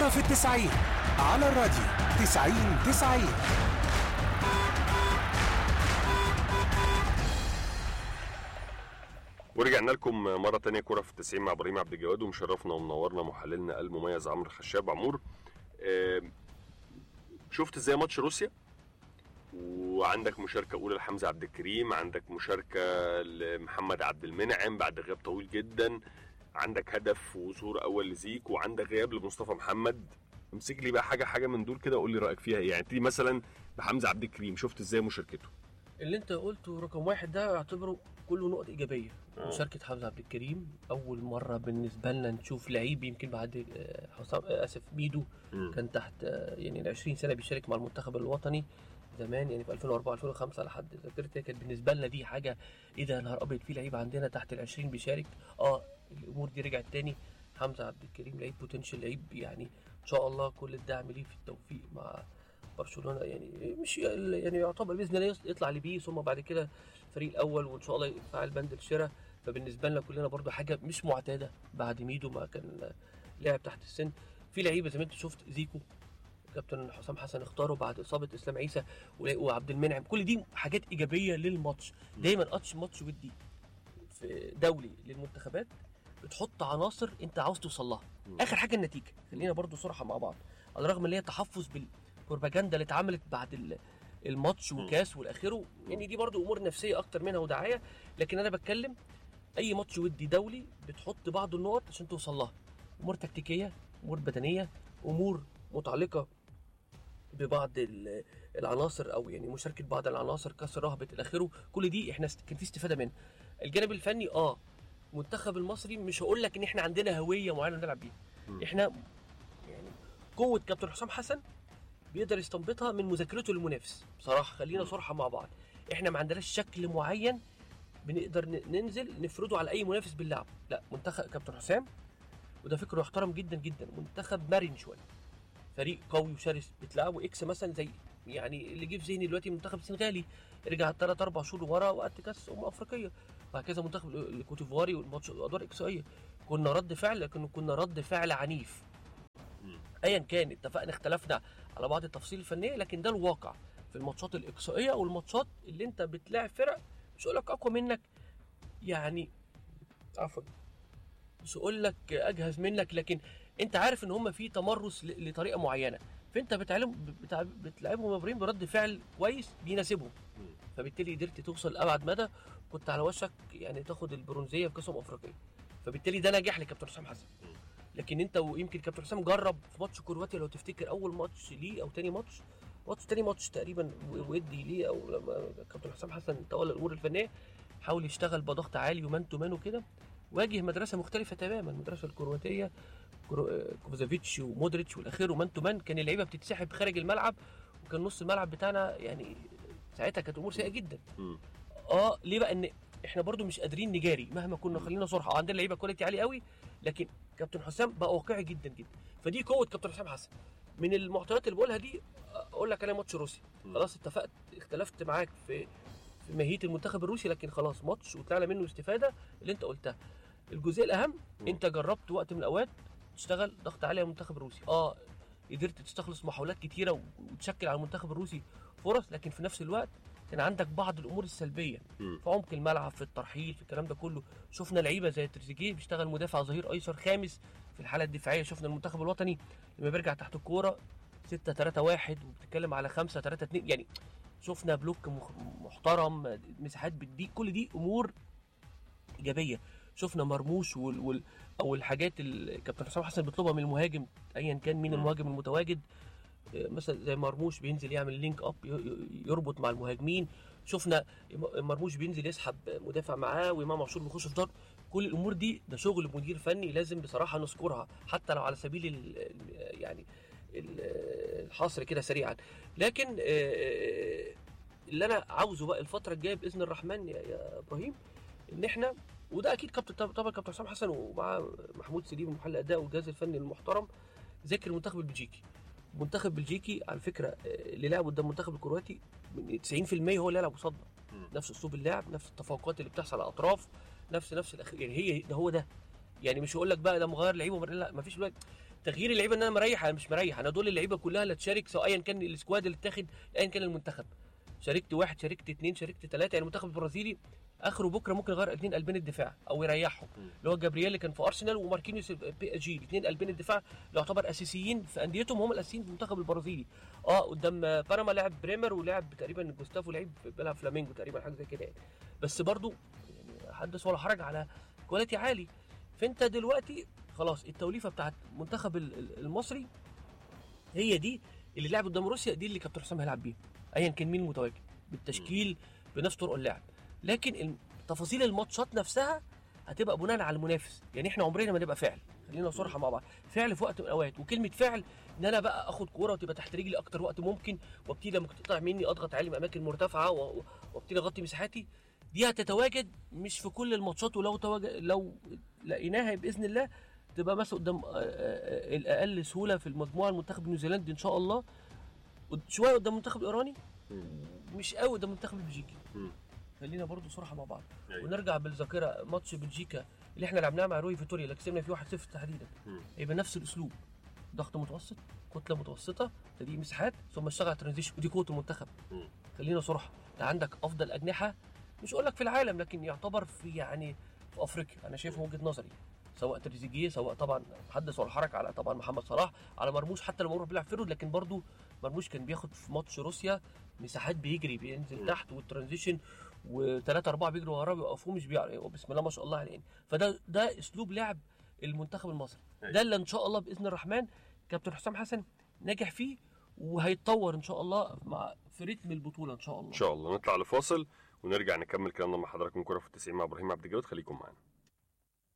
كرة في التسعين على الراديو تسعين تسعين ورجعنا لكم مرة تانية كرة في التسعين مع إبراهيم عبد الجواد ومشرفنا ومنورنا محللنا المميز عمرو خشاب عمور آم، شفت ازاي ماتش روسيا وعندك مشاركة أولى لحمزة عبد الكريم عندك مشاركة لمحمد عبد المنعم بعد غياب طويل جدا عندك هدف وظهور أول لزيك وعندك غياب لمصطفى محمد امسك لي بقى حاجة حاجة من دول كده وقول لي رأيك فيها إيه. يعني تيجي مثلا بحمزة عبد الكريم شفت ازاي مشاركته اللي انت قلته رقم واحد ده اعتبره كله نقط ايجابيه آه. مشاركه حمزه عبد الكريم اول مره بالنسبه لنا نشوف لعيب يمكن بعد آه، حسام آه، اسف ميدو مم. كان تحت آه، يعني ال 20 سنه بيشارك مع المنتخب الوطني زمان يعني في 2004 2005 لحد ذاكرتي كانت بالنسبه لنا دي حاجه ايه ده يا نهار ابيض في لعيب عندنا تحت ال 20 بيشارك اه الامور دي رجعت تاني حمزه عبد الكريم لعيب بوتنشال لعيب يعني ان شاء الله كل الدعم ليه في التوفيق مع برشلونه يعني مش يعني يعتبر باذن الله يطلع لبيه ثم بعد كده الفريق الاول وان شاء الله يفعل بند الشراء فبالنسبه لنا كلنا برضو حاجه مش معتاده بعد ميدو ما كان لاعب تحت السن في لعيبه زي ما انت شفت زيكو كابتن حسام حسن اختاره بعد اصابه اسلام عيسى ولا- وعبد المنعم كل دي حاجات ايجابيه للماتش دايما ماتش ماتش ودي في دولي للمنتخبات بتحط عناصر انت عاوز توصل لها اخر حاجه النتيجه خلينا برضو صراحه مع بعض على الرغم ان هي تحفظ بالبروباجندا اللي اتعملت بعد ال- الماتش وكاس والاخره يعني دي برضو امور نفسيه اكتر منها ودعايه لكن انا بتكلم اي ماتش ودي دولي بتحط بعض النقط عشان توصل لها امور تكتيكيه امور بدنيه امور متعلقه ببعض ال- العناصر او يعني مشاركه بعض العناصر كسر رهبه الى اخره كل دي احنا است- كان في استفاده منها الجانب الفني اه المنتخب المصري مش هقول لك ان احنا عندنا هويه معينه نلعب بيها مم. احنا يعني قوه كابتن حسام حسن بيقدر يستنبطها من مذاكرته للمنافس بصراحه خلينا صراحه مع بعض احنا ما عندناش شكل معين بنقدر ن- ننزل نفرضه على اي منافس باللعب لا منتخب كابتن حسام وده فكره يحترم جدا جدا منتخب مرن شويه فريق قوي وشرس بتلعبوا اكس مثلا زي يعني اللي جه في ذهني دلوقتي المنتخب السنغالي رجع ثلاث اربع شهور ورا وقت كاس امم افريقيه وهكذا منتخب الكوتيفواري والماتش الادوار اقصائيه كنا رد فعل لكن كنا رد فعل عنيف ايا كان اتفقنا اختلفنا على بعض التفاصيل الفنيه لكن ده الواقع في الماتشات الاقصائيه والماتشات اللي انت بتلاعب فرق مش هقول لك اقوى منك يعني عفوا مش هقول لك اجهز منك لكن انت عارف ان هم في تمرس ل- لطريقه معينه فانت بتعلم بتع- بتلعبهم يا ابراهيم برد فعل كويس بيناسبهم فبالتالي قدرت توصل لابعد مدى كنت على وشك يعني تاخد البرونزيه في كاس أمم افريقيا فبالتالي ده نجاح لكابتن حسام حسن لكن انت ويمكن كابتن حسام جرب في ماتش كرواتيا لو تفتكر اول ماتش ليه او تاني ماتش ماتش تاني ماتش تقريبا و- ودي ليه او لما كابتن حسام حسن تولى الامور الفنيه حاول يشتغل بضغط عالي ومان تو مان وكده واجه مدرسه مختلفه تماما المدرسه الكرواتيه كرو- آه، كوفازافيتش ومودريتش والاخير ومان تو مان كان اللعيبه بتتسحب خارج الملعب وكان نص الملعب بتاعنا يعني ساعتها كانت امور سيئه جدا مم. اه ليه بقى ان احنا برضو مش قادرين نجاري مهما كنا خلينا صراحه عندنا لعيبه كواليتي عالي قوي لكن كابتن حسام بقى واقعي جدا جدا فدي قوه كابتن حسام حسن من المعطيات اللي بقولها دي اقول لك انا ماتش روسيا خلاص اتفقت اختلفت معاك في في ماهيه المنتخب الروسي لكن خلاص ماتش وطلعنا منه استفاده اللي انت قلتها الجزئيه الاهم انت جربت وقت من الاوقات تشتغل ضغط عالي على المنتخب الروسي اه قدرت تستخلص محاولات كتيره وتشكل على المنتخب الروسي فرص لكن في نفس الوقت كان عندك بعض الامور السلبيه مم. في عمق الملعب في الترحيل في الكلام ده كله شفنا لعيبه زي تريزيجيه بيشتغل مدافع ظهير ايسر خامس في الحاله الدفاعيه شفنا المنتخب الوطني لما بيرجع تحت الكوره 6 3 1 وبتتكلم على 5 3 2 يعني شفنا بلوك مخ- محترم مساحات دي كل دي امور ايجابيه شفنا مرموش وال, وال او الحاجات اللي كابتن حسام حسن بيطلبها من المهاجم ايا كان مين مم. المهاجم المتواجد آه، مثلا زي مرموش بينزل يعمل لينك اب ي- ي- يربط مع المهاجمين شفنا م- مرموش بينزل يسحب مدافع معاه وامام عاشور بيخش في ضرب كل الامور دي ده شغل مدير فني لازم بصراحه نذكرها حتى لو على سبيل ال ال- يعني ال- الحصر كده سريعا لكن آه، اللي انا عاوزه بقى الفتره الجايه باذن الرحمن يا, يا ابراهيم ان احنا وده اكيد كابتن طبعا كابتن حسام حسن ومع محمود سليم محل اداء والجهاز الفني المحترم ذاكر المنتخب البلجيكي المنتخب البلجيكي على فكره آه، اللي لعب قدام المنتخب الكرواتي من 90% هو اللي يلعب قصادنا مم. نفس اسلوب اللعب نفس التفوقات اللي بتحصل على الاطراف نفس نفس الأخ... يعني هي ده هو ده يعني مش هقول لك بقى ده مغير لعيبه ومر- لا مفيش دلوقتي تغيير اللعيبه ان انا مريح انا مش مريح انا دول اللعيبه كلها اللي تشارك سواء ايا كان السكواد اللي اتاخد ايا كان المنتخب شاركت واحد شاركت اثنين شاركت ثلاثه يعني المنتخب البرازيلي اخره بكره ممكن يغير اثنين قلبين الدفاع او يريحهم اللي هو جابرييل اللي كان في ارسنال وماركينيوس بي اس جي الاثنين قلبين الدفاع اللي يعتبر اساسيين في انديتهم هم الاساسيين في المنتخب البرازيلي اه قدام بنما لعب بريمر ولعب تقريبا جوستافو لعب بيلعب فلامينجو تقريبا حاجه زي كده يعني بس برضو يعني حدث ولا حرج على كواليتي عالي فانت دلوقتي خلاص التوليفه بتاعت المنتخب ال- ال- المصري هي دي اللي لعب قدام روسيا دي اللي كابتن حسام هيلعب بيها ايا كان مين المتواجد بالتشكيل بنفس طرق اللعب لكن ال- تفاصيل الماتشات نفسها هتبقى بناء على المنافس يعني احنا عمرنا ما نبقى فعل خلينا صراحه مع بعض فعل في وقت من الاوقات وكلمه فعل ان انا بقى اخد كوره وتبقى تحت رجلي اكتر وقت ممكن وابتدي لما تقطع مني اضغط عليه من اماكن مرتفعه و- و- وابتدي اغطي مساحاتي دي هتتواجد مش في كل الماتشات ولو تواجد لو لقيناها باذن الله تبقى مثلا قدام آه، آه، الاقل سهوله في المجموعه المنتخب النيوزيلندي ان شاء الله قد- شويه قدام المنتخب الايراني مش قوي قدام المنتخب البلجيكي مم. خلينا برضو صراحه مع بعض أيوة. ونرجع بالذاكره ماتش بلجيكا اللي احنا لعبناه مع روي فيتوريا اللي كسبنا فيه 1-0 تحديدا مم. يبقى نفس الاسلوب ضغط متوسط كتله متوسطه تضييق مساحات ثم اشتغل على الترانزيشن ودي قوه المنتخب مم. خلينا صراحه انت عندك افضل اجنحه مش اقول لك في العالم لكن يعتبر في يعني في افريقيا انا شايف من وجهه نظري سواء تريزيجيه سواء طبعا حدث ولا حرج على طبعا محمد صلاح على مرموش حتى لما مرموش بيلعب فيرود لكن برضو مرموش كان بياخد في ماتش روسيا مساحات بيجري بينزل م. تحت والترانزيشن وثلاثة أربعة بيجروا وراه بيوقفوه مش بيعرف بسم الله ما شاء الله عليه يعني. فده ده أسلوب لعب المنتخب المصري أيوة. ده اللي إن شاء الله بإذن الرحمن كابتن حسام حسن ناجح فيه وهيتطور إن شاء الله مع في رتم البطولة إن شاء الله ان شاء الله نطلع لفاصل ونرجع نكمل كلامنا مع حضراتكم كوره في التسعين مع ابراهيم عبد الجواد خليكم معانا